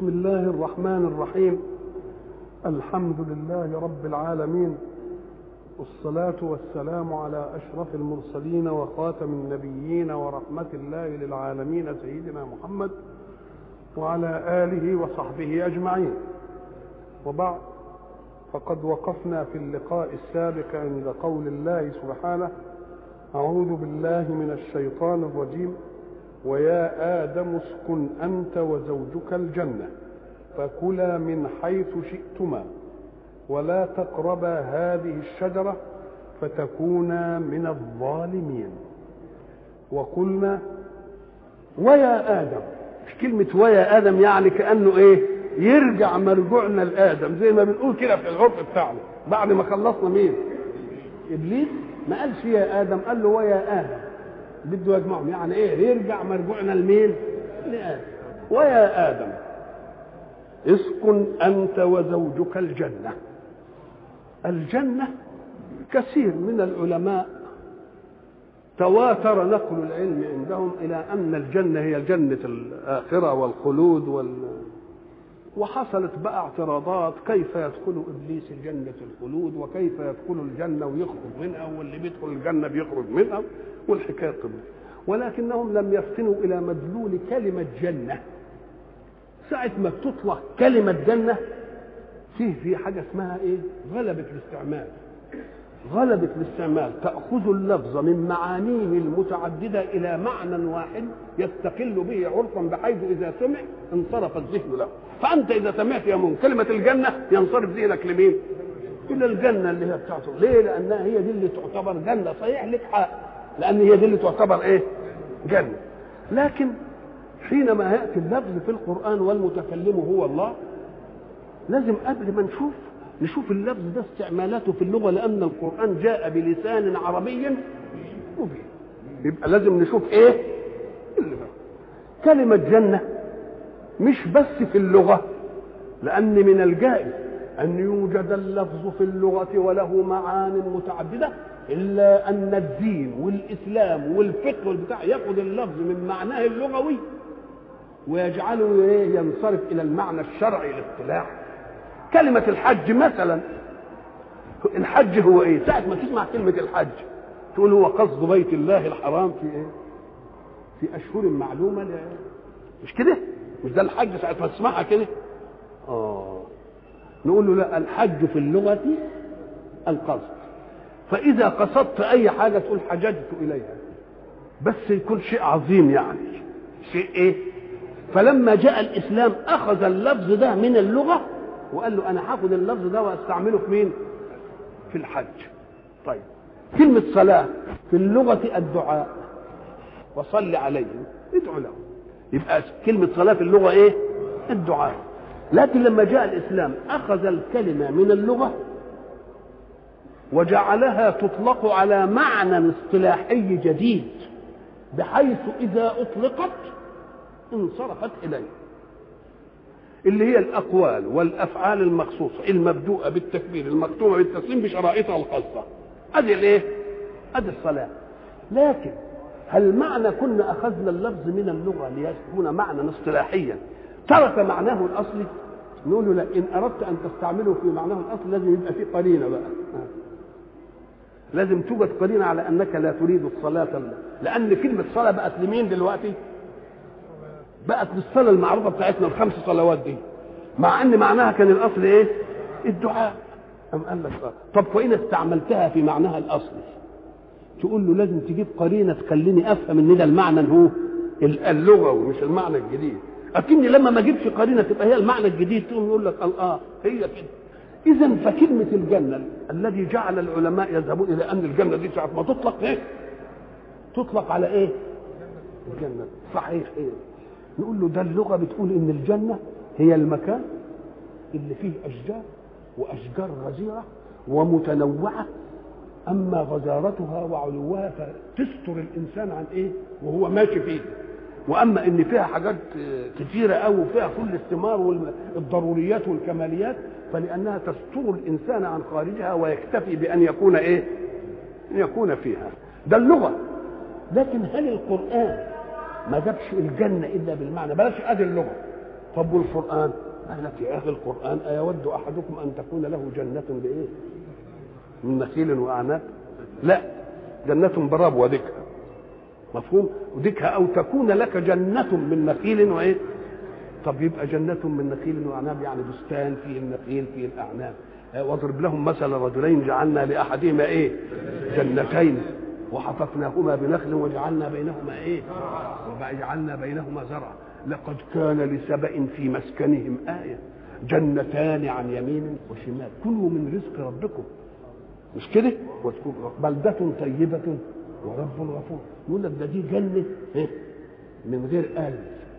بسم الله الرحمن الرحيم الحمد لله رب العالمين والصلاة والسلام على أشرف المرسلين وخاتم النبيين ورحمة الله للعالمين سيدنا محمد وعلى آله وصحبه أجمعين وبعد فقد وقفنا في اللقاء السابق عند قول الله سبحانه أعوذ بالله من الشيطان الرجيم ويا آدم اسكن أنت وزوجك الجنة فكلا من حيث شئتما ولا تقربا هذه الشجرة فتكونا من الظالمين وقلنا ويا آدم مش كلمة ويا آدم يعني كأنه إيه يرجع مرجوعنا لآدم زي ما بنقول كده في العرف بتاعنا بعد ما خلصنا مين إبليس ما قالش يا آدم قال له ويا آدم بده يجمعهم يعني ايه يرجع مرجوعنا لمين لآدم ويا آدم اسكن أنت وزوجك الجنة الجنة كثير من العلماء تواتر نقل العلم عندهم إلى أن الجنة هي جنة الآخرة والخلود وال وحصلت بقى اعتراضات كيف يدخل ابليس الجنه الخلود وكيف يدخل الجنه ويخرج منها واللي بيدخل الجنه بيخرج منها والحكايه طبعا ولكنهم لم يفتنوا الى مدلول كلمه جنه ساعه ما بتطلق كلمه جنه فيه في حاجه اسمها ايه غلبه الاستعمال غلبة الاستعمال تأخذ اللفظ من معانيه المتعددة إلى معنى واحد يستقل به عرفا بحيث إذا سمع انصرف الذهن له فأنت إذا سمعت يا مؤمن كلمة الجنة ينصرف ذهنك لمين؟ إلى الجنة اللي هي بتاعته ليه؟ لأنها هي دي اللي تعتبر جنة صحيح لك حق لأن هي دي اللي تعتبر إيه؟ جنة لكن حينما يأتي اللفظ في القرآن والمتكلم هو الله لازم قبل ما نشوف نشوف اللفظ ده استعمالاته في اللغه لان القران جاء بلسان عربي مبين يبقى لازم نشوف ايه اللي بقى. كلمه جنه مش بس في اللغه لان من الجائز ان يوجد اللفظ في اللغه وله معان متعدده الا ان الدين والاسلام والفقه والبتاع ياخذ اللفظ من معناه اللغوي ويجعله ايه ينصرف الى المعنى الشرعي الاصطلاحي كلمة الحج مثلا الحج هو ايه؟ ساعة ما تسمع كلمة الحج تقول هو قصد بيت الله الحرام في ايه؟ في أشهر معلومة ل... مش كده؟ مش ده الحج ساعة ما تسمعها كده؟ اه نقول له لا الحج في اللغة القصد فإذا قصدت أي حاجة تقول حججت إليها بس يكون شيء عظيم يعني شيء ايه؟ فلما جاء الإسلام أخذ اللفظ ده من اللغة وقال له انا هاخد اللفظ ده واستعمله في مين في الحج طيب كلمة صلاة في اللغة الدعاء وصل عليهم ادعو لهم يبقى كلمة صلاة في اللغة ايه الدعاء لكن لما جاء الإسلام أخذ الكلمة من اللغة وجعلها تطلق على معنى اصطلاحي جديد بحيث إذا أطلقت انصرفت إليه اللي هي الاقوال والافعال المخصوصه المبدوءه بالتكبير المختومه بالتسليم بشرائطها الخاصه ادي الايه ادي الصلاه لكن هل معنى كنا اخذنا اللفظ من اللغه ليكون معنى اصطلاحيا ترك معناه الاصلي نقول له لا ان اردت ان تستعمله في معناه الاصلي لازم يبقى في قرينه بقى لازم توجد قرينه على انك لا تريد الصلاه لان كلمه صلاه بقت لمين دلوقتي بقت للصلاة المعروفة بتاعتنا الخمس صلوات دي مع ان معناها كان الاصل ايه الدعاء أم قال لك آه. طب وإن استعملتها في معناها الأصلي تقول له لازم تجيب قرينة تخليني أفهم إن ده المعنى هو اللغوي مش المعنى الجديد أكني لما ما أجيبش قرينة تبقى هي المعنى الجديد تقوم يقول لك آه هي كده إذا فكلمة الجنة الذي جعل العلماء يذهبون إلى أن الجنة دي ساعة ما تطلق إيه؟ تطلق على إيه؟ الجنة صحيح إيه؟ نقول له ده اللغه بتقول ان الجنه هي المكان اللي فيه اشجار واشجار غزيره ومتنوعه اما غزارتها وعلوها فتستر الانسان عن ايه وهو ماشي فيه واما ان فيها حاجات كثيره قوي وفيها كل الثمار والضروريات والكماليات فلانها تستر الانسان عن خارجها ويكتفي بان يكون ايه ان يكون فيها ده اللغه لكن هل القران ما جابش الجنه الا بالمعنى بلاش ادي اللغه طب والقرآن قال لك يا أخي القرآن أيود أحدكم أن تكون له جنة بإيه من نخيل وأعناب لا جنة براب ودكها مفهوم ودكها أو تكون لك جنة من نخيل وإيه طب يبقى جنة من نخيل وأعناب يعني بستان فيه النخيل فيه الأعناب واضرب لهم مثل رجلين جعلنا لأحدهما إيه جنتين وحففناهما بنخل وجعلنا بينهما ايه وجعلنا بينهما زرعا لقد كان لسبأ في مسكنهم آية جنتان عن يمين وشمال كلوا من رزق ربكم مش كده بلدة طيبة ورب غفور يقول لك ده دي جنة إيه؟ من غير قلب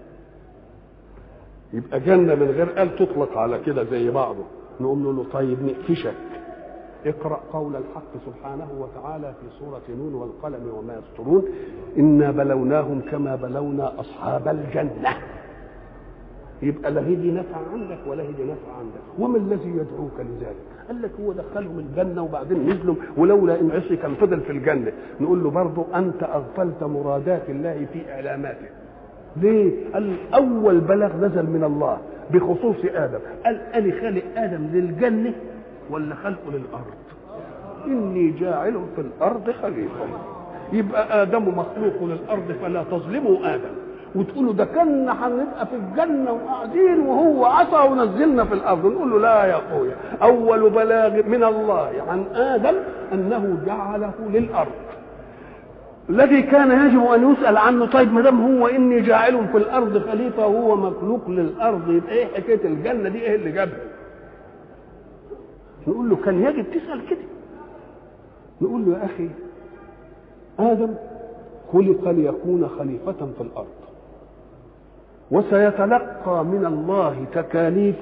يبقى جنة من غير قلب تطلق على كده زي بعضه نقوم له طيب نقفشك اقرأ قول الحق سبحانه وتعالى في سورة نون والقلم وما يسطرون إنا بلوناهم كما بلونا أصحاب الجنة يبقى لا هي دي نفع عندك ولا هي دي نفع عندك وما الذي يدعوك لذلك قال لك هو دخلهم الجنة وبعدين نزلوا ولولا إن عصي كان فضل في الجنة نقول له برضه أنت أغفلت مرادات الله في إعلاماته ليه؟ قال أول بلاغ نزل من الله بخصوص آدم قال أنا خالق آدم للجنة ولا خلقه للارض اني جاعل في الارض خليفه يبقى ادم مخلوق للارض فلا تظلموا ادم وتقولوا ده كنا هنبقى في الجنه وقاعدين وهو عصى ونزلنا في الارض نقول له لا يا اخويا اول بلاغ من الله عن ادم انه جعله للارض الذي كان يجب ان يسال عنه طيب ما دام هو اني جاعل في الارض خليفه وهو مخلوق للارض يبقى ايه حكايه الجنه دي ايه اللي جابها؟ نقول له كان يجب تسأل كده نقول له يا أخي آدم خلق ليكون خليفة في الأرض وسيتلقى من الله تكاليف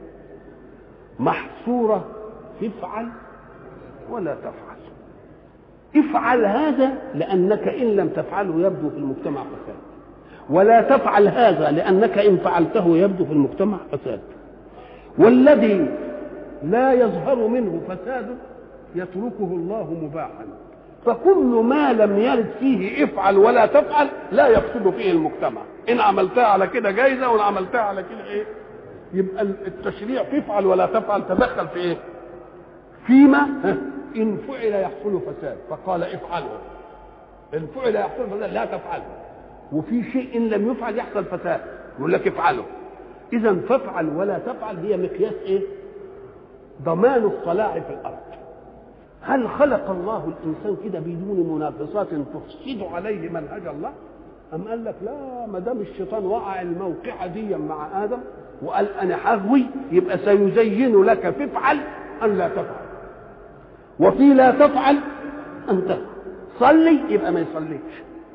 محصورة افعل ولا تفعل افعل هذا لأنك إن لم تفعله يبدو في المجتمع فساد ولا تفعل هذا لأنك إن فعلته يبدو في المجتمع فساد والذي لا يظهر منه فساد يتركه الله مباحا فكل ما لم يرد فيه افعل ولا تفعل لا يفسد فيه المجتمع ان عملتها على كده جايزه وان عملتها على كده ايه يبقى التشريع تفعل ولا تفعل تدخل في ايه فيما ان فعل يحصل فساد فقال افعله ان فعل يحصل فساد لا تفعله وفي شيء ان لم يفعل يحصل فساد يقول لك افعله اذا فافعل ولا تفعل هي مقياس ايه ضمان الصلاح في الارض هل خلق الله الانسان كده بدون منافسات تفسد عليه منهج الله ام قال لك لا ما دام الشيطان وقع الموقعه دي مع ادم وقال انا حغوي يبقى سيزين لك فافعل ان لا تفعل وفي لا تفعل ان تفعل صلي يبقى ما يصليش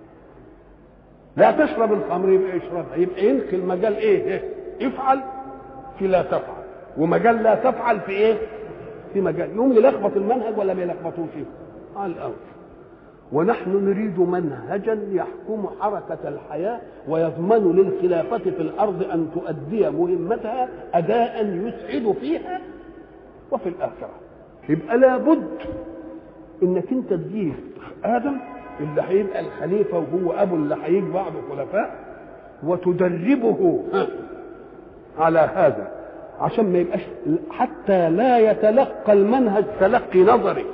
لا تشرب الخمر يبقى يشربها يبقى ينقل مجال ايه افعل في لا تفعل ومجال لا تفعل في ايه في مجال يوم يلخبط المنهج ولا ما يلخبطوش على الاول ونحن نريد منهجا يحكم حركة الحياة ويضمن للخلافة في الأرض أن تؤدي مهمتها أداء يسعد فيها وفي الآخرة يبقى لابد إنك أنت تجيب آدم اللي هيبقى الخليفة وهو أبو اللي هيجي بعده خلفاء وتدربه على هذا عشان ما يبقاش حتى لا يتلقى المنهج تلقي نظري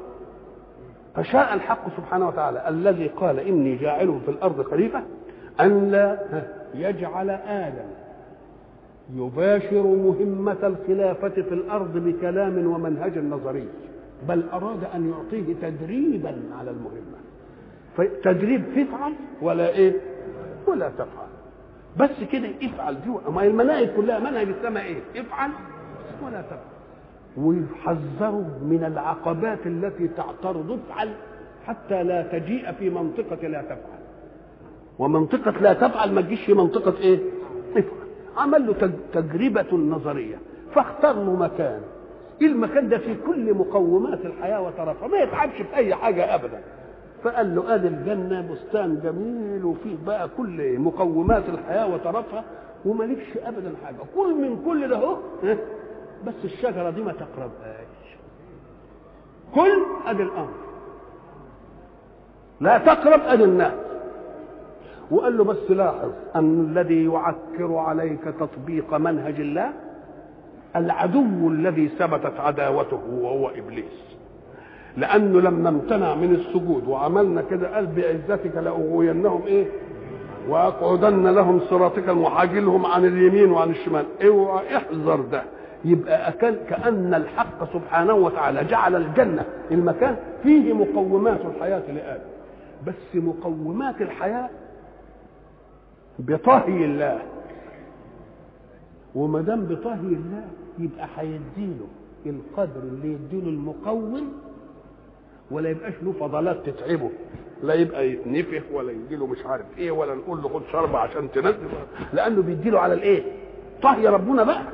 فشاء الحق سبحانه وتعالى الذي قال اني جاعل في الارض خليفه ان لا يجعل ادم يباشر مهمة الخلافة في الأرض بكلام ومنهج نظري بل أراد أن يعطيه تدريبا على المهمة فتدريب تفعل ولا إيه ولا تفعل بس كده افعل دي ما المناهج كلها منهج السماء ايه افعل ولا تفعل ويحذروا من العقبات التي تعترض افعل حتى لا تجيء في منطقة لا تفعل ومنطقة لا تفعل ما تجيش في منطقة ايه افعل عمل له تجربة نظرية فاختار له مكان المكان ده فيه كل مقومات الحياة وترفها ما يتعبش في أي حاجة أبدا فقال له ادي الجنه بستان جميل وفيه بقى كل مقومات الحياه وترفها ومالكش ابدا حاجه كل من كل ده اهو بس الشجره دي ما تقربهاش كل ادي الامر لا تقرب ادي الناس وقال له بس لاحظ أن الذي يعكر عليك تطبيق منهج الله العدو الذي ثبتت عداوته وهو إبليس لأنه لما امتنع من السجود وعملنا كده قال بعزتك لأغوينهم إيه وأقعدن لهم صراطك وحاجلهم عن اليمين وعن الشمال اوعى احذر ده يبقى أكل كأن الحق سبحانه وتعالى جعل الجنة المكان فيه مقومات الحياة لآدم بس مقومات الحياة بطهي الله وما دام بطهي الله يبقى هيديله القدر اللي يديله المقوم ولا يبقاش له فضلات تتعبه لا يبقى يتنفخ ولا يديله مش عارف ايه ولا نقول له خد شربة عشان تنزل لانه بيديله على الايه طهي ربنا بقى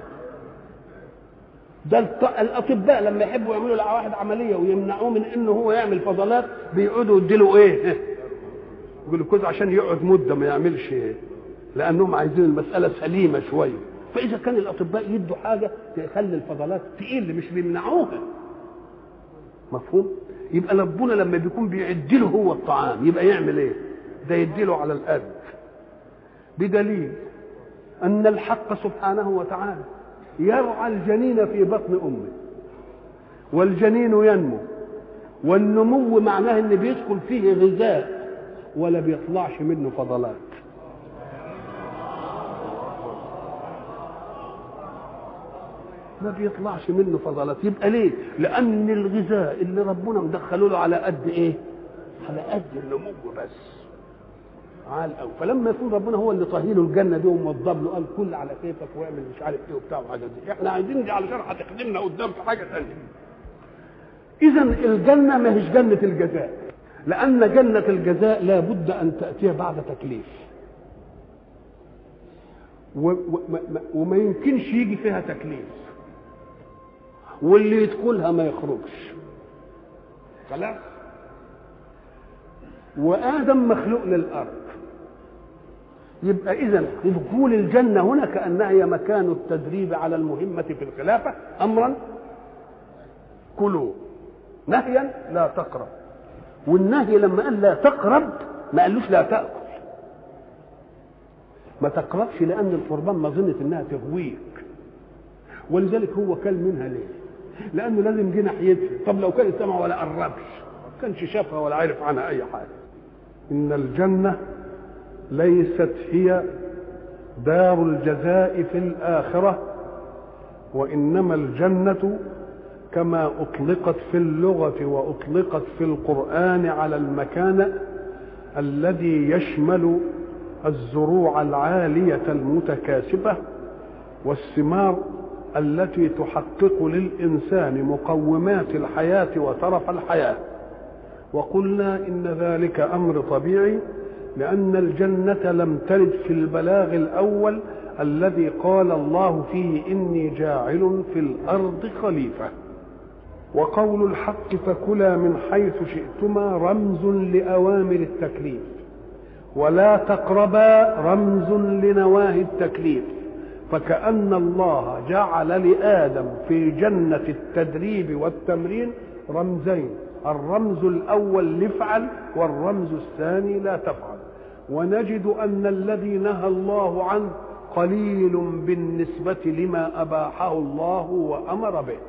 ده الاطباء لما يحبوا يعملوا لواحد عمليه ويمنعوه من انه هو يعمل فضلات بيقعدوا يديله ايه جلوكوز عشان يقعد مده ما يعملش ايه لانهم عايزين المساله سليمه شويه فاذا كان الاطباء يدوا حاجه تخلي الفضلات تقل مش بيمنعوها مفهوم يبقى ربنا لما بيكون بيعد له هو الطعام يبقى يعمل ايه ده يديله على القد بدليل ان الحق سبحانه وتعالى يرعى الجنين في بطن امه والجنين ينمو والنمو معناه ان بيدخل فيه غذاء ولا بيطلعش منه فضلات ما بيطلعش منه فضلات يبقى ليه لان الغذاء اللي ربنا مدخله له على قد ايه على قد النمو بس عال قوي فلما يكون ربنا هو اللي طهي له الجنه دي وموضب له قال كل على كيفك واعمل مش عارف ايه وبتاع وحاجات دي احنا عايزين دي علشان هتخدمنا قدام في حاجه ثانيه اذا الجنه ما هيش جنه الجزاء لان جنه الجزاء لا بد ان تاتي بعد تكليف و- و- ما- وما يمكنش يجي فيها تكليف واللي يدخلها ما يخرجش خلاص وادم مخلوق للارض يبقى اذا دخول الجنه هنا كانها هي مكان التدريب على المهمه في الخلافه امرا كلوا نهيا لا تقرب والنهي لما قال لا تقرب ما قالوش لا تاكل ما تقربش لان القربان مظنه انها تغويك ولذلك هو كل منها ليه لانه لازم جه ناحيتها طب لو كان سمع ولا قربش ما كانش شافها ولا عرف عنها اي حاجه ان الجنه ليست هي دار الجزاء في الاخره وانما الجنه كما اطلقت في اللغه واطلقت في القران على المكان الذي يشمل الزروع العاليه المتكاثفه والثمار التي تحقق للانسان مقومات الحياه وترف الحياه وقلنا ان ذلك امر طبيعي لان الجنه لم ترد في البلاغ الاول الذي قال الله فيه اني جاعل في الارض خليفه وقول الحق فكلا من حيث شئتما رمز لاوامر التكليف ولا تقربا رمز لنواهي التكليف فكأن الله جعل لآدم في جنة التدريب والتمرين رمزين الرمز الأول لافعل والرمز الثاني لا تفعل ونجد أن الذي نهى الله عنه قليل بالنسبة لما أباحه الله وأمر به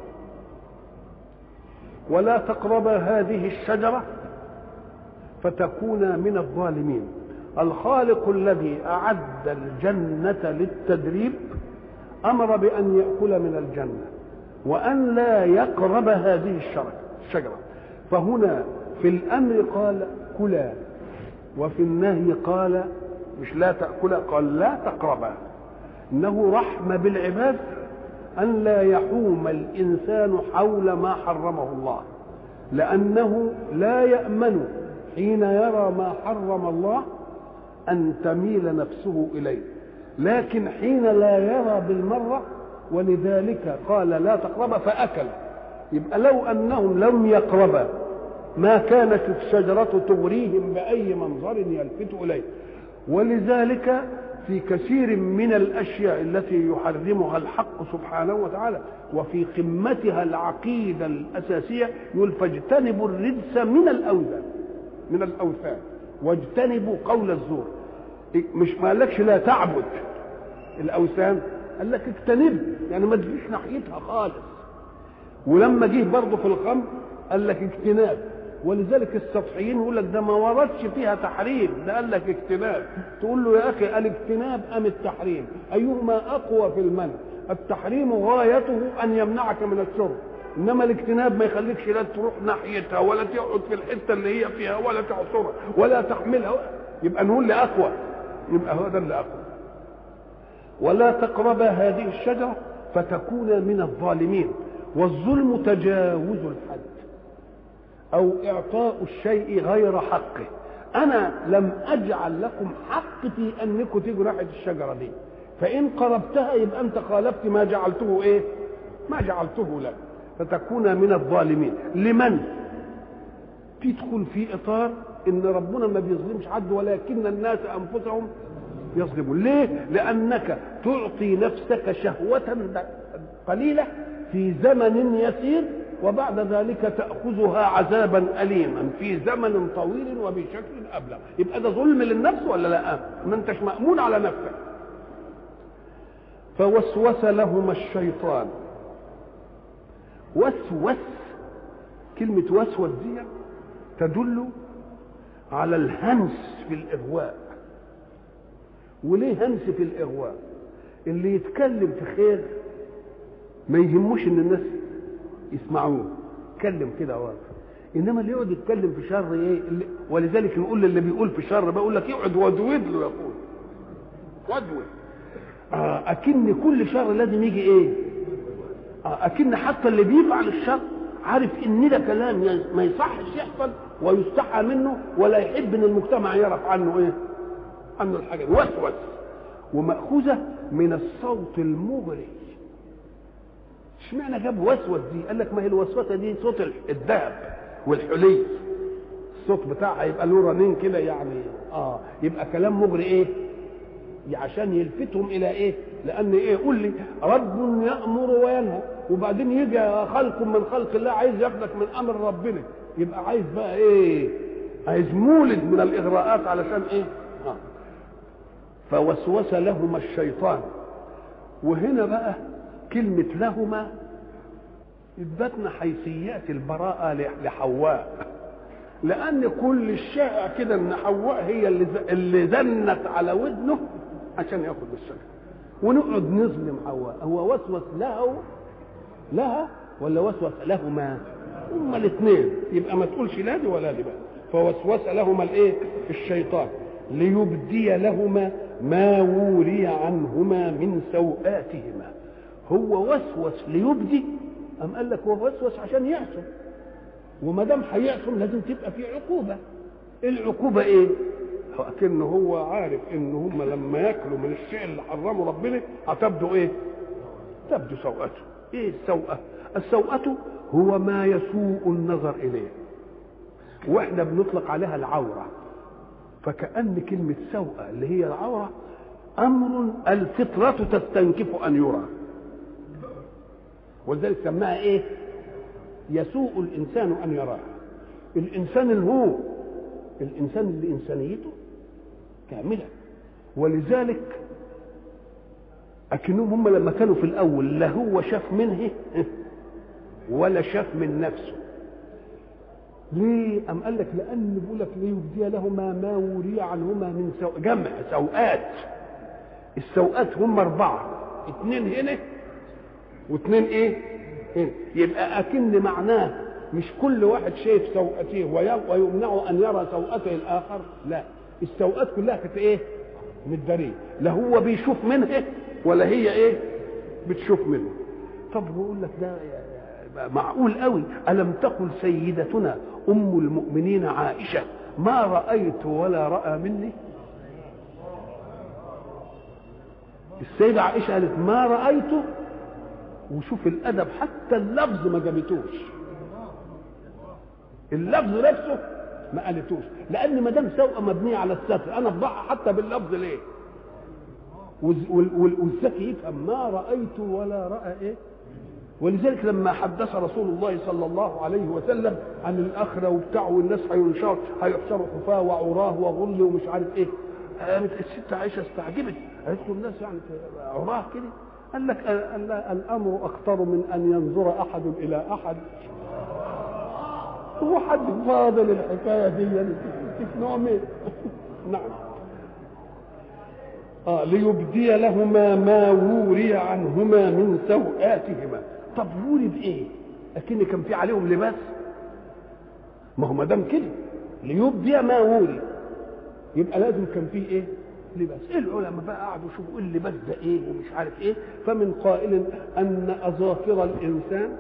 ولا تقربا هذه الشجرة فتكونا من الظالمين الخالق الذي أعد الجنة للتدريب أمر بأن يأكل من الجنة وأن لا يقرب هذه الشجرة فهنا في الأمر قال كلا وفي النهي قال مش لا تأكل قال لا تقربا إنه رحمة بالعباد أن لا يحوم الإنسان حول ما حرمه الله لأنه لا يأمن حين يرى ما حرم الله أن تميل نفسه إليه لكن حين لا يرى بالمرة ولذلك قال لا تقرب فأكل يبقى لو أنهم لم يقربا ما كانت الشجرة تغريهم بأي منظر يلفت إليه ولذلك في كثير من الأشياء التي يحرمها الحق سبحانه وتعالى وفي قمتها العقيدة الأساسية يقول فاجتنبوا الرجس من الأوثان من الأوثان واجتنبوا قول الزور مش ما قالكش لا تعبد الاوثان قال لك اجتنب يعني ما تجيش ناحيتها خالص ولما جه برضه في الخمر قال لك اجتناب ولذلك السطحيين يقول لك ده ما وردش فيها تحريم ده قال لك اجتناب تقول له يا اخي الاجتناب ام التحريم ايهما اقوى في المنع التحريم غايته ان يمنعك من الشرب انما الاجتناب ما يخليكش لا تروح ناحيتها ولا تقعد في الحته اللي هي فيها ولا تعصرها ولا تحملها يبقى نقول اللي اقوى يبقى هو ده اللي اقوى ولا تقربا هذه الشجره فتكونا من الظالمين والظلم تجاوز الحد او اعطاء الشيء غير حقه انا لم اجعل لكم حق في انكم تيجوا ناحيه الشجره دي فان قربتها يبقى انت خالفت ما جعلته ايه ما جعلته لك فتكون من الظالمين لمن تدخل في اطار ان ربنا ما بيظلمش حد ولكن الناس انفسهم يظلمون ليه لانك تعطي نفسك شهوه قليله في زمن يسير وبعد ذلك تاخذها عذابا اليما في زمن طويل وبشكل ابلغ يبقى ده ظلم للنفس ولا لا ما انتش مامون على نفسك فوسوس لهما الشيطان وسوس كلمة وسوس دي تدل على الهمس في الإغواء وليه همس في الإغواء اللي يتكلم في خير ما يهموش ان الناس يسمعوه يتكلم كده واقف انما اللي يقعد يتكلم في شر ايه اللي ولذلك نقول للي بيقول في شر بقول لك يقعد ودود له يقول ودود آه اكن كل شر لازم يجي ايه آه اكن حتى اللي بيفعل الشر عارف ان ده كلام ما يصحش يحصل ويستحى منه ولا يحب ان المجتمع يعرف عنه ايه عنه الحاجه وسوس ومأخوذة من الصوت المغري اشمعنى جاب وسوس دي قال لك ما هي الوسوسه دي صوت الذهب والحلي الصوت بتاعها يبقى له رنين كده يعني اه يبقى كلام مغري ايه عشان يلفتهم الى ايه لان ايه قول لي رب يامر وينهى وبعدين يجي خلق من خلق الله عايز ياخدك من امر ربنا يبقى عايز بقى ايه عايز مولد من الاغراءات علشان ايه آه. فوسوس لهما الشيطان وهنا بقى كلمة لهما اثبتنا حيثيات البراءة لحواء لأن كل الشائع كده إن حواء هي اللي اللي زنت على ودنه عشان ياخد الشجرة ونقعد نظلم حواء هو وسوس له لها ولا وسوس لهما هما الاثنين يبقى ما تقولش لا دي ولا دي بقى فوسوس لهما الايه الشيطان ليبدي لهما ما وري عنهما من سوآتهما هو وسوس ليبدي أم قال لك هو وسوس عشان يعصم وما دام هيعصم لازم تبقى في عقوبة العقوبة إيه؟ أكنه هو عارف إن هم لما ياكلوا من الشيء اللي حرمه ربنا هتبدو إيه؟ تبدو سوءته إيه السوءة؟ السوءة هو ما يسوء النظر إليه واحنا بنطلق عليها العورة فكأن كلمة سوءة اللي هي العورة أمر الفطرة تستنكف أن يرى ولذلك سماها ايه يسوء الانسان ان يراه الانسان اللي هو الانسان اللي انسانيته كامله ولذلك اكنهم هم لما كانوا في الاول لا هو شاف منه ولا شاف من نفسه ليه أم قال لك لأن بيقول لك ليبدي لهما ما وري عنهما من سو... جمع سوءات السوءات هم أربعة اثنين هنا واثنين ايه هنا يبقى اكن معناه مش كل واحد شايف سوءته ويمنعه ان يرى سوءته الاخر لا السوءات كلها كانت ايه متداريه لا هو بيشوف منها ولا هي ايه بتشوف منه طب بقول لك ده معقول قوي الم تقل سيدتنا ام المؤمنين عائشه ما رايت ولا راى مني السيده عائشه قالت ما رايته وشوف الادب حتى اللفظ ما جابتوش اللفظ نفسه ما قالتوش لان ما دام سوءه مبنيه على الستر انا افضحها حتى باللفظ ليه والذكي يفهم ما رايت ولا راى ايه ولذلك لما حدث رسول الله صلى الله عليه وسلم عن الاخره وبتاع والناس هينشر هيحشروا حفاه وعراه وغل ومش عارف ايه قامت الست عائشه استعجبت قالت له الناس يعني عراه كده قال لك الامر اخطر من ان ينظر احد الى احد هو حد فاضل الحكايه دي يعني نوع من نعم آه ليبدي لهما ما وري عنهما من سوآتهما طب وري بإيه؟ أكن كان في عليهم لباس ما هو ما دام كده ليبدي ما وري يبقى لازم كان فيه ايه؟ لباس إيه العلماء بقى قعدوا يشوفوا ايه اللباس ده ايه ومش عارف ايه فمن قائل ان اظافر الانسان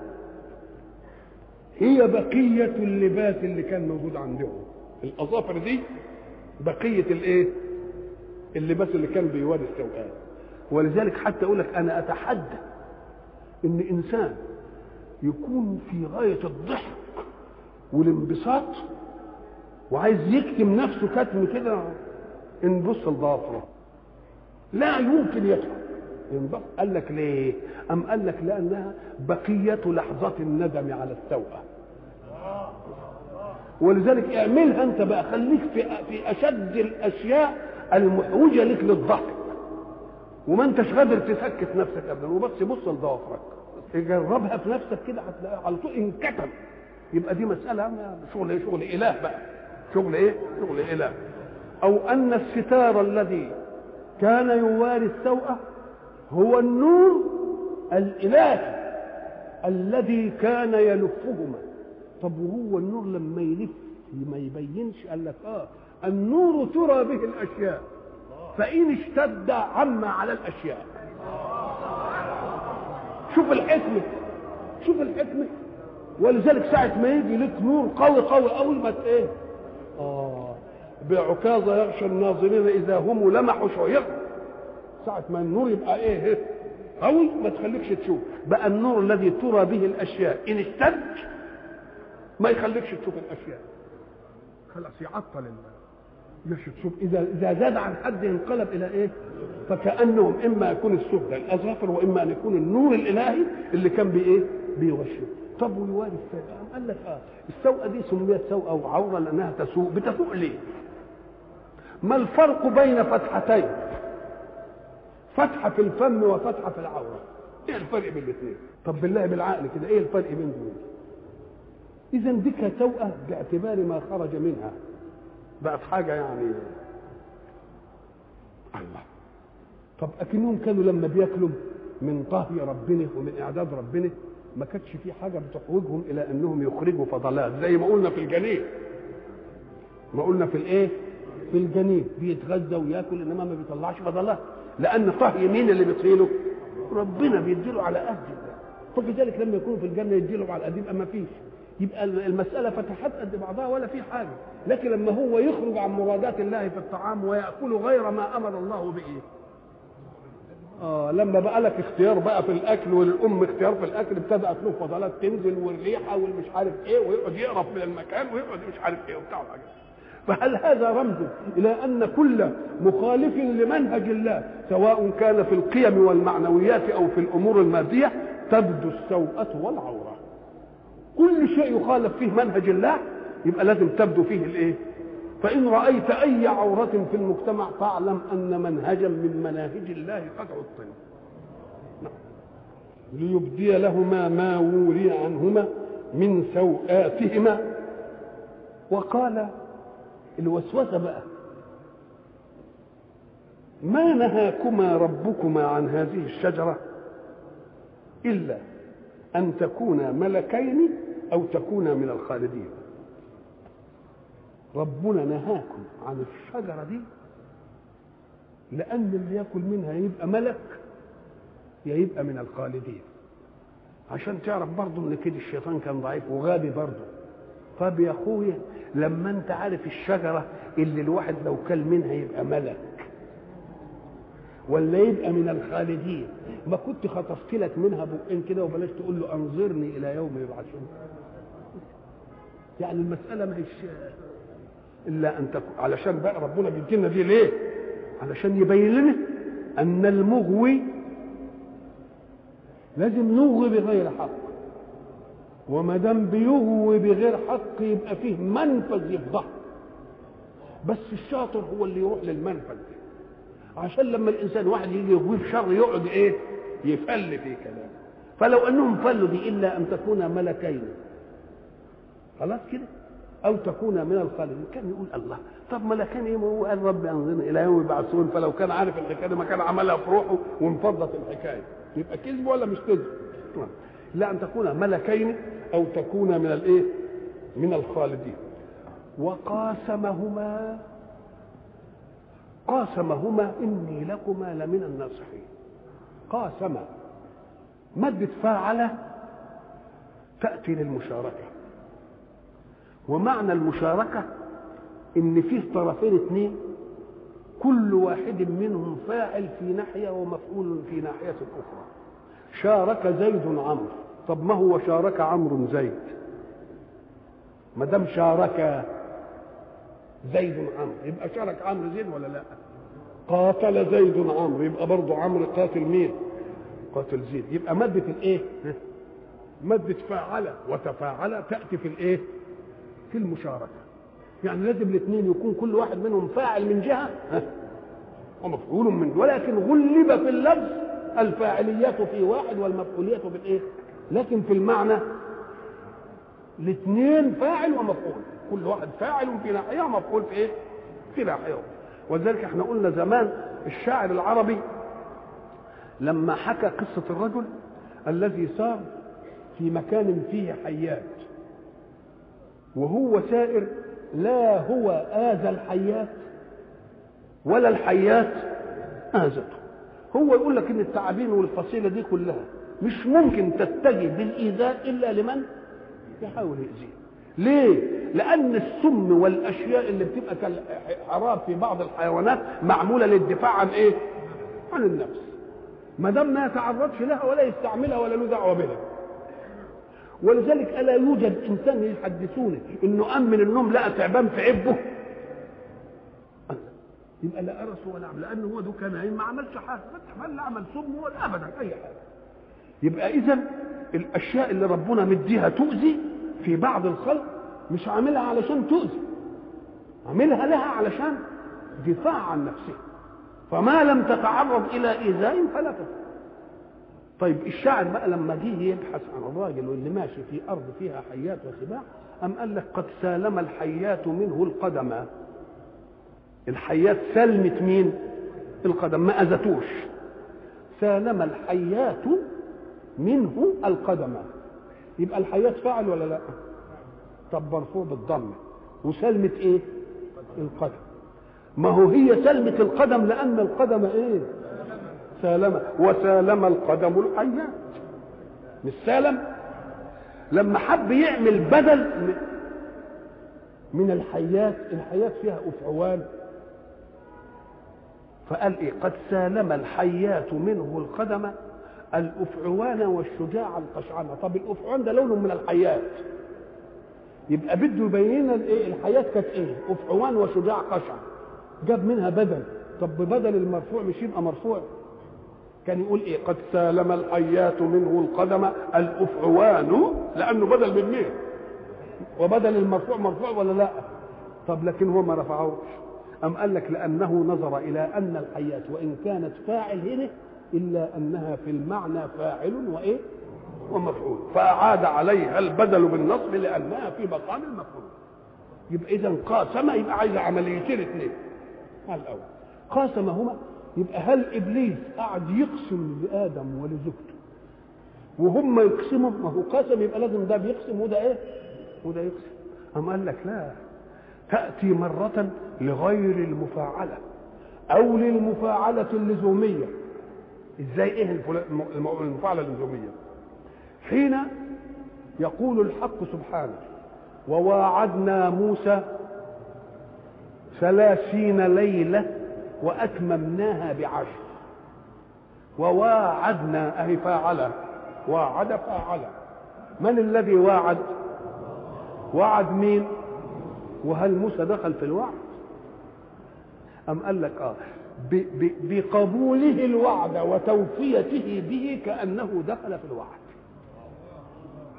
هي بقية اللباس اللي كان موجود عندهم الأظافر دي بقية الإيه؟ اللباس اللي كان بيواري السوءات ولذلك حتى أقول لك أنا أتحدى إن إنسان يكون في غاية الضحك والانبساط وعايز يكتم نفسه كتم كده انبص لضافره لا يمكن يضحك ينبسط قال لك ليه؟ أم قال لك لأنها بقية لحظة الندم على السوءة ولذلك اعملها انت بقى خليك في في اشد الاشياء المحوجه لك للضحك وما انتش قادر تسكت نفسك ابدا وبس بص لضوافرك جربها في نفسك كده هتلاقيها على طول انكتم يبقى دي مساله شغل ايه شغل اله بقى شغل ايه شغل اله او ان الستار الذي كان يواري السوءه هو النور الالهي الذي كان يلفهما طب وهو النور لما يلف ما يبينش قال لك اه النور ترى به الاشياء فان اشتد عم على الاشياء شوف الحكمه شوف الحكمه ولذلك ساعة ما يجي لك نور قوي قوي قوي ما ايه اه بعكاظة يغشى الناظرين إذا هم لمحوا شعير ساعة ما النور يبقى ايه قوي ما تخليكش تشوف بقى النور الذي ترى به الأشياء إن اشتد ما يخليكش تشوف الاشياء خلاص يعطل مش تشوف اذا اذا زاد عن حد ينقلب الى ايه فكانهم اما يكون السهد الاظافر واما ان يكون النور الالهي اللي كان بايه بيغشه طب ويواري السوء قال لك اه السوءه دي سميت سوءه وعوره لانها تسوء بتسوء ليه ما الفرق بين فتحتين فتحه في الفم وفتحه في العوره ايه الفرق بين الاثنين طب بالله بالعقل كده ايه الفرق بين دول اذا ديك سوءه باعتبار ما خرج منها بقت حاجه يعني الله طب اكنهم كانوا لما بياكلوا من طهي ربنا ومن اعداد ربنا ما كانتش في حاجه بتحوجهم الى انهم يخرجوا فضلات زي ما قلنا في الجنين ما قلنا في الايه في الجنين بيتغذى وياكل انما ما بيطلعش فضلات لان طهي مين اللي بيطهيله ربنا بيديله على قد فلذلك لما يكونوا في الجنه يديله على قد يبقى ما فيش يبقى المسألة فتحت قد بعضها ولا في حاجة لكن لما هو يخرج عن مرادات الله في الطعام ويأكل غير ما أمر الله به آه لما بقى لك اختيار بقى في الأكل وللأم اختيار في الأكل ابتدأت له فضلات تنزل والريحة والمش عارف إيه ويقعد يقرب من المكان ويقعد مش عارف إيه وبتاع حاجة فهل هذا رمز إلى أن كل مخالف لمنهج الله سواء كان في القيم والمعنويات أو في الأمور المادية تبدو السوءة والعورة كل شيء يخالف فيه منهج الله يبقى لازم تبدو فيه الايه فان رايت اي عوره في المجتمع فاعلم ان منهجا من مناهج الله قد عطل ليبدي لهما ما وري عنهما من سوآتهما وقال الوسوسه بقى ما نهاكما ربكما عن هذه الشجره الا أن تكونا ملكين أو تكونا من الخالدين ربنا نهاكم عن الشجرة دي لأن اللي يأكل منها يبقى ملك يا يبقى من الخالدين عشان تعرف برضه ان كده الشيطان كان ضعيف وغابي برضه طب يا اخويا لما انت عارف الشجره اللي الواحد لو كل منها يبقى ملك ولا يبقى من الخالدين ما كنت خطفت لك منها بقين كده وبلاش تقول له انظرني الى يوم يبعثون يعني المساله ما هيش الا ان تكون علشان بقى ربنا بيدينا دي ليه علشان يبين لنا ان المغوي لازم نغوي بغير حق وما دام بيغوي بغير حق يبقى فيه منفذ يفضحه بس الشاطر هو اللي يروح للمنفذ عشان لما الانسان واحد يجي يغوي في شر يقعد ايه يفل في كلامه فلو انهم فلوا دي الا ان تكونا ملكين خلاص كده او تكون من الخالدين كان يقول الله طب ملكين ايه ما هو قال رب انظرني الى يوم يبعثون فلو كان عارف الحكايه دي ما كان عملها في روحه وانفضت الحكايه يبقى كذب ولا مش كذب لا ان تكون ملكين او تكون من الايه من الخالدين وقاسمهما قاسمهما اني لكما لمن الناصحين قاسم مادة فاعل تأتي للمشاركة ومعنى المشاركة إن فيه طرفين اثنين كل واحد منهم فاعل في ناحية ومفعول في ناحية أخرى شارك زيد عمرو طب ما هو شارك عمرو زيد ما دام شارك زيد عمرو يبقى شارك عمرو زيد ولا لا قاتل زيد عمرو يبقى برضه عمرو قاتل مين قاتل زيد يبقى مادة الايه مادة فاعل وتفاعل تأتي في الايه في المشاركة يعني لازم الاثنين يكون كل واحد منهم فاعل من جهة ومفعول من ولكن غلب في اللفظ الفاعليات في واحد والمفعولية في الايه لكن في المعنى الاثنين فاعل ومفعول كل واحد فاعل في ناحية ومفعول في ايه في ناحية ولذلك احنا قلنا زمان الشاعر العربي لما حكى قصة الرجل الذي سار في مكان فيه حيات وهو سائر لا هو آذى الحيات ولا الحيات آذته هو يقول لك ان التعابين والفصيلة دي كلها مش ممكن تتجه بالإيذاء إلا لمن يحاول يأذيه ليه؟ لأن السم والأشياء اللي بتبقى كالحراب في بعض الحيوانات معمولة للدفاع عن إيه؟ عن النفس ما دام ما يتعرضش لها ولا يستعملها ولا له دعوة بها ولذلك الا يوجد انسان يحدثونه انه قام من النوم لقى تعبان في عبه يبقى لا قرص ولا عمل لانه هو ده كان عين ما عملش حاجه ولا عمل سم ولا ابدا اي حاجه يبقى اذا الاشياء اللي ربنا مديها تؤذي في بعض الخلق مش عاملها علشان تؤذي عاملها لها علشان دفاع عن نفسها فما لم تتعرض الى ايذاء فلا تفعل طيب الشاعر بقى لما جه يبحث عن الراجل واللي ماشي في ارض فيها حيات وسباع أم قال لك قد سالم الحيات منه القدم الحيات سلمت مين القدم ما اذتوش سالم الحيات منه القدم يبقى الحيات فعل ولا لا طب مرفوع بالضمه وسلمت ايه القدم ما هو هي سلمت القدم لان القدم ايه سالم وسالم القدم الحيات مش سالم لما حب يعمل بدل من الحيات الحيات فيها افعوان فقال ايه قد سالم الحيات منه القدم الافعوان والشجاع القشعنة طب الافعوان ده لون من الحيات يبقى بده يبين لنا ايه الحيات كانت ايه افعوان وشجاع قشع جاب منها بدل طب بدل المرفوع مش يبقى مرفوع كان يقول ايه قد سالم الحيات منه القدم الافعوان لانه بدل من مين وبدل المرفوع مرفوع ولا لا طب لكن هو ما رفعوش أم قال لك لأنه نظر إلى أن الحياة وإن كانت فاعل هنا إلا أنها في المعنى فاعل وإيه ومفعول فأعاد عليها البدل بالنصب لأنها في مقام المفعول يبقى إذا قاسم يبقى عايز عمليتين اثنين على الأول قاسمهما يبقى هل إبليس قعد يقسم لآدم ولزوجته وهم يقسموا ما هو قاسم يبقى لازم ده بيقسم وده إيه وده يقسم أم قال لك لا تأتي مرة لغير المفاعلة أو للمفاعلة اللزومية إزاي إيه المفاعلة اللزومية حين يقول الحق سبحانه وواعدنا موسى ثلاثين ليلة وأتممناها بعشر وواعدنا أهي فاعلة واعد فاعلة من الذي واعد وعد مين وهل موسى دخل في الوعد أم قال لك آه بقبوله الوعد وتوفيته به كأنه دخل في الوعد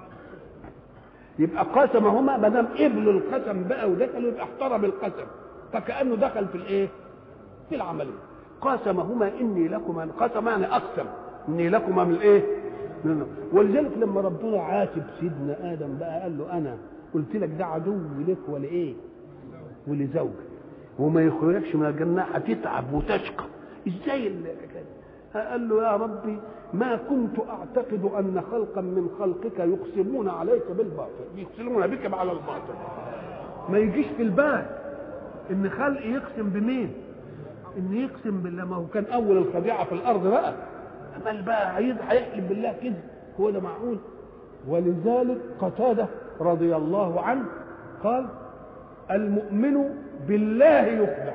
يبقى قسمهما ما دام قبلوا القسم بقى ودخلوا يبقى احترم القسم فكانه دخل في الايه في العمليه قاسمهما اني لكما قسم يعني اقسم اني لكما من الايه من ولذلك لما ربنا عاتب سيدنا ادم بقى قال له انا قلت لك ده عدو لك ولايه ولزوجك وما يخرجكش من الجنه هتتعب وتشقى ازاي الحكايه قال له يا ربي ما كنت اعتقد ان خلقا من خلقك يقسمون عليك بالباطل يقسمون بك على الباطل ما يجيش في البال ان خلق يقسم بمين ان يقسم بالله ما هو كان اول الخديعه في الارض بقى امال بقى هيحلف بالله كده هو ده معقول ولذلك قتاده رضي الله عنه قال المؤمن بالله يخدع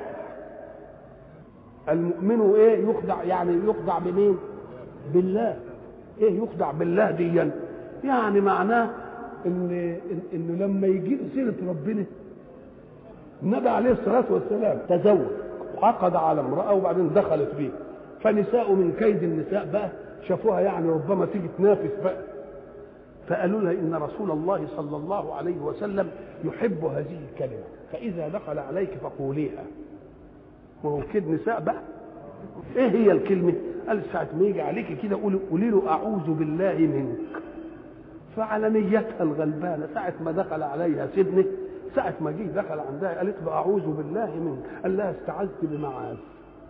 المؤمن ايه يخدع يعني يخدع بمين بالله ايه يخدع بالله ديا يعني معناه ان انه لما يجيب سيره ربنا النبي عليه الصلاه والسلام تزوج عقد على امراه وبعدين دخلت بيه فنساء من كيد النساء بقى شافوها يعني ربما تيجي تنافس بقى فقالوا لها ان رسول الله صلى الله عليه وسلم يحب هذه الكلمه فاذا دخل عليك فقوليها وهو كده نساء بقى ايه هي الكلمه قال ساعه ما يجي عليك كده قولي قولي له اعوذ بالله منك فعلى نيتها الغلبانه ساعه ما دخل عليها سيدني ساعه ما جه دخل عندها قالت له اعوذ بالله منك قال لها استعذت بمعاذ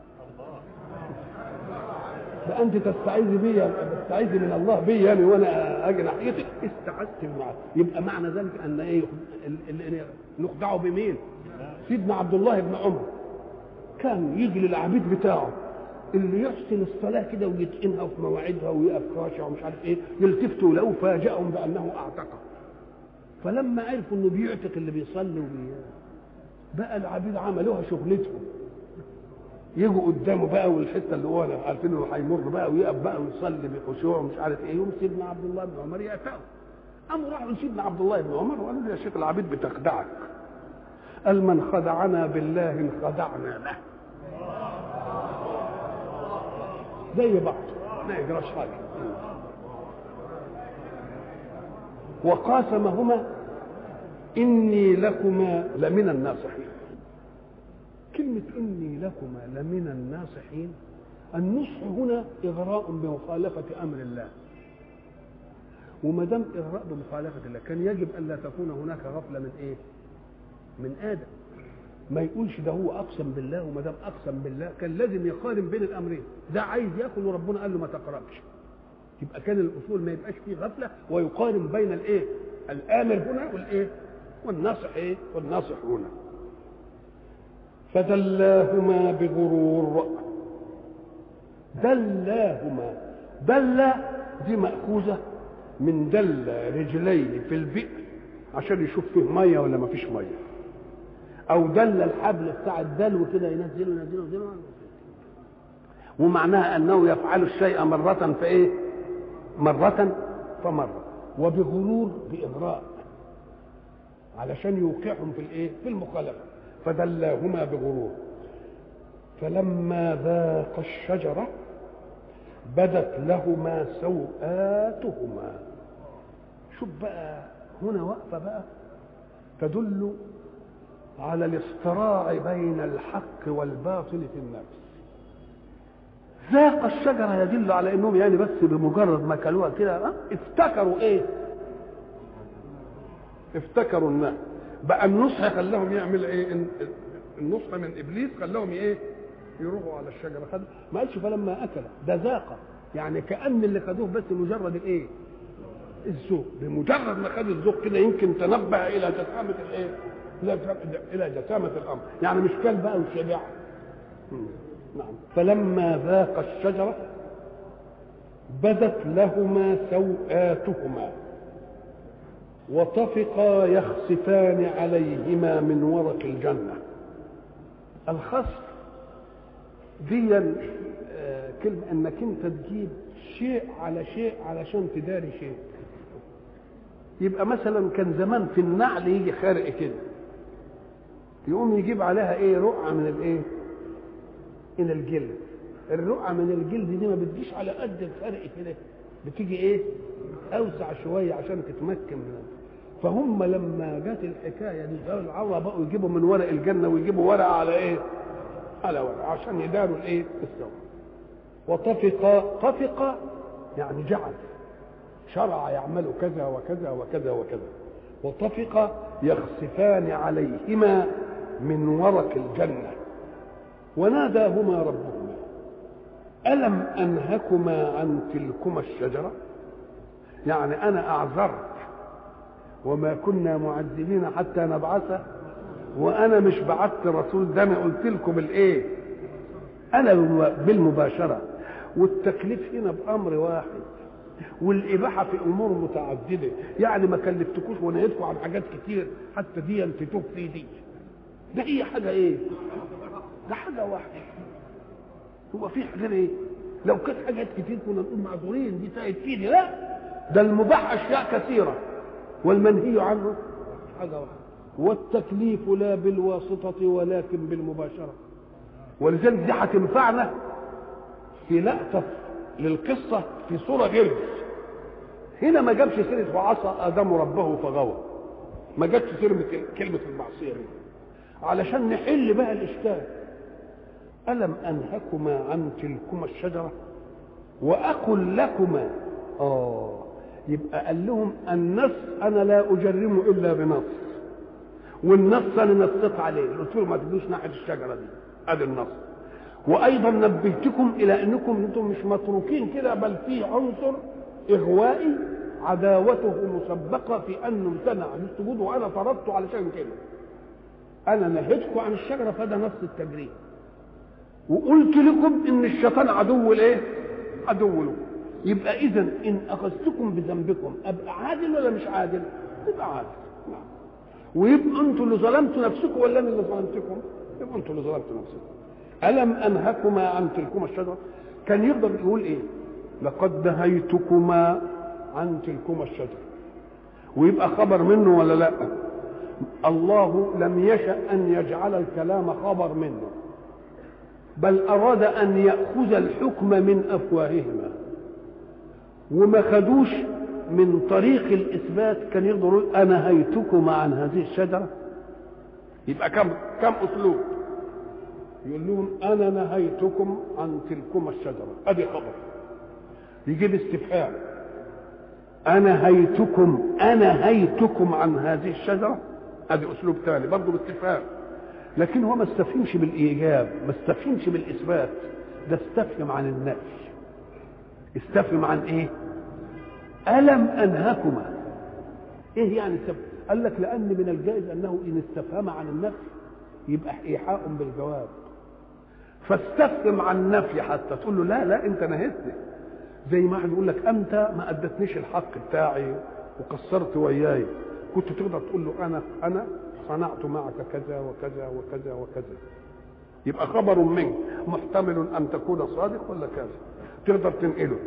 ده انت تستعيذ بي تستعيذ من الله بي يعني وانا اجي ناحيتك استعذت بمعاذ يبقى معنى ذلك ان ايه نخدعه بمين سيدنا عبد الله بن عمر كان يجي للعبيد بتاعه اللي يحسن الصلاة كده ويتقنها في مواعيدها ويقف خاشع ومش عارف ايه يلتفتوا له فاجأهم بأنه أعتقه فلما عرفوا انه بيعتق اللي بيصلي وبي... بقى العبيد عملوها شغلتهم يجوا قدامه بقى والحته اللي هو عارفين انه هيمر بقى ويقف بقى ويصلي بخشوع ومش عارف ايه يوم سيدنا عبد الله بن عمر يأتاه قاموا راحوا لسيدنا عبد الله بن عمر وقالوا له يا شيخ العبيد بتخدعك قال من خدعنا بالله انخدعنا له زي بعض ما يجراش حاجه وقاسمهما اني لكما لمن الناصحين كلمة إني لكما لمن الناصحين النصح هنا إغراء بمخالفة أمر الله وما دام إغراء بمخالفة الله كان يجب ألا تكون هناك غفلة من إيه؟ من آدم ما يقولش ده هو أقسم بالله وما دام أقسم بالله كان لازم يقارن بين الأمرين ده عايز ياكل وربنا قال له ما تقربش يبقى كان الأصول ما يبقاش فيه غفلة ويقارن بين الإيه؟ الآمر هنا والإيه؟ والناصح إيه؟ والناصح هنا فدلاهما بغرور دلاهما دل دي مأخوذة من دل رجليه في البئر عشان يشوف فيه مية ولا ما فيش مية أو دل الحبل بتاع الدلو كده ينزله ينزله ينزله ومعناها أنه يفعل الشيء مرة فإيه؟ مرة فمرة وبغرور بإغراء علشان يوقعهم في الإيه؟ في المخالفة فدلاهما بغرور فلما ذاق الشجرة بدت لهما سوآتهما شوف بقى هنا وقفة بقى تدل على الاصطراع بين الحق والباطل في النفس ذاق الشجرة يدل على انهم يعني بس بمجرد ما كلوها كده افتكروا ايه افتكروا النهي بقى النصح خلاهم يعمل ايه النصح من ابليس خلاهم ايه يروحوا على الشجره خد ما قالش فلما اكل ده ذاق يعني كان اللي خدوه بس مجرد الايه الذوق بمجرد ما خد الذوق كده يمكن تنبه الى جسامه الايه الى جسامه الامر يعني مش كل بقى وشبع نعم فلما ذاق الشجره بدت لهما سوآتهما وطفقا يخسفان عليهما من ورق الجنة الخسف دي كلمة انك انت تجيب شيء على شيء علشان تداري شيء يبقى مثلا كان زمان في النعل يجي خارق كده يقوم يجيب عليها ايه رقعة من الايه من الجلد الرقعة من الجلد دي ما بتجيش على قد الخرق كده بتيجي ايه اوسع شوية عشان تتمكن منها فهم لما جت الحكايه دي قالوا العوره بقوا يجيبوا من ورق الجنه ويجيبوا ورقه على ايه؟ على ورقه عشان يداروا الايه؟ الثوب وطفق طفق يعني جعل شرع يعمل كذا وكذا وكذا وكذا وطفق يخسفان عليهما من ورق الجنة وناداهما ربهما ألم أنهكما عن تلكما الشجرة يعني أنا أعذرت وما كنا معذبين حتى نبعث وأنا مش بعثت رسول ده أنا قلت لكم الإيه أنا بالمباشرة والتكليف هنا بأمر واحد والإباحة في أمور متعددة يعني ما كلفتكوش ونهيتكم عن حاجات كتير حتى دي انتوا في دي ده هي حاجة إيه؟ ده حاجة واحدة هو في حاجة إيه؟ لو كانت حاجات كتير كنا نقول معذورين دي ساعد فيني لا ده المباح أشياء كثيرة والمنهي عنه حاجة واحدة والتكليف لا بالواسطة ولكن بالمباشرة ولذلك دي هتنفعنا في لقطة للقصة في صورة غير هنا ما جابش سيرة وعصى آدم ربه فغوى ما جابش سيرة كلمة المعصية دي علشان نحل بقى الإشكال ألم أنهكما عن تلكما الشجرة وأقل لكما آه يبقى قال لهم النص أنا لا أجرم إلا بنص والنص أنا نصت عليه قلت لهم ما تجوش ناحية الشجرة دي أدي النص وايضا نبهتكم الى انكم انتم مش متروكين كده بل في عنصر اغوائي عداوته مسبقه في انه امتنع عن السجود وانا طردته علشان كده انا نهيتكم عن الشجره فده نص التجريد وقلت لكم ان الشيطان عدو الايه عدو له يبقى اذا ان اخذتكم بذنبكم ابقى عادل ولا مش عادل يبقى عادل نعم ويبقى انتوا اللي ظلمتوا نفسكم ولا انا اللي ظلمتكم يبقى انتوا اللي ظلمتوا نفسكم ألم أنهكما عن تلكما الشجرة كان يقدر يقول إيه لقد نهيتكما عن تلكما الشجرة ويبقى خبر منه ولا لا الله لم يشأ أن يجعل الكلام خبر منه بل أراد أن يأخذ الحكم من أفواههما وما خدوش من طريق الإثبات كان يقدر يقول أنا هيتكما عن هذه الشجرة يبقى كم كم أسلوب يقول لهم انا نهيتكم عن تلكما الشجره ادي خبر يجيب استفهام انا هيتكم انا هيتكم عن هذه الشجره ادي اسلوب ثاني برضه باستفهام لكن هو ما استفهمش بالايجاب ما استفهمش بالاثبات ده استفهم عن النفي استفهم عن ايه الم انهكما ايه يعني استفهم قال لك لان من الجائز انه ان استفهم عن النفي يبقى ايحاء بالجواب فاستفهم عن نفي حتى تقول له لا لا انت نهيتني زي ما واحد يقول لك انت ما ادتنيش الحق بتاعي وقصرت وياي كنت تقدر تقول له انا انا صنعت معك كذا وكذا وكذا وكذا يبقى خبر منك محتمل ان تكون صادق ولا كذا تقدر تنقله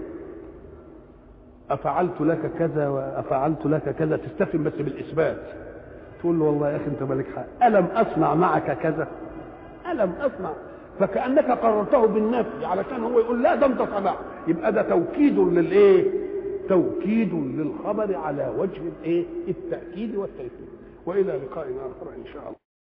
افعلت لك كذا وافعلت لك كذا تستفهم بس بالاثبات تقول له والله يا اخي انت مالك حق الم اصنع معك كذا الم اصنع فكانك قررته بالنفي علشان هو يقول لا ده انت صنعت يبقى ده توكيد للايه توكيد للخبر على وجه الايه التاكيد والتاكيد والى لقاء اخر ان شاء الله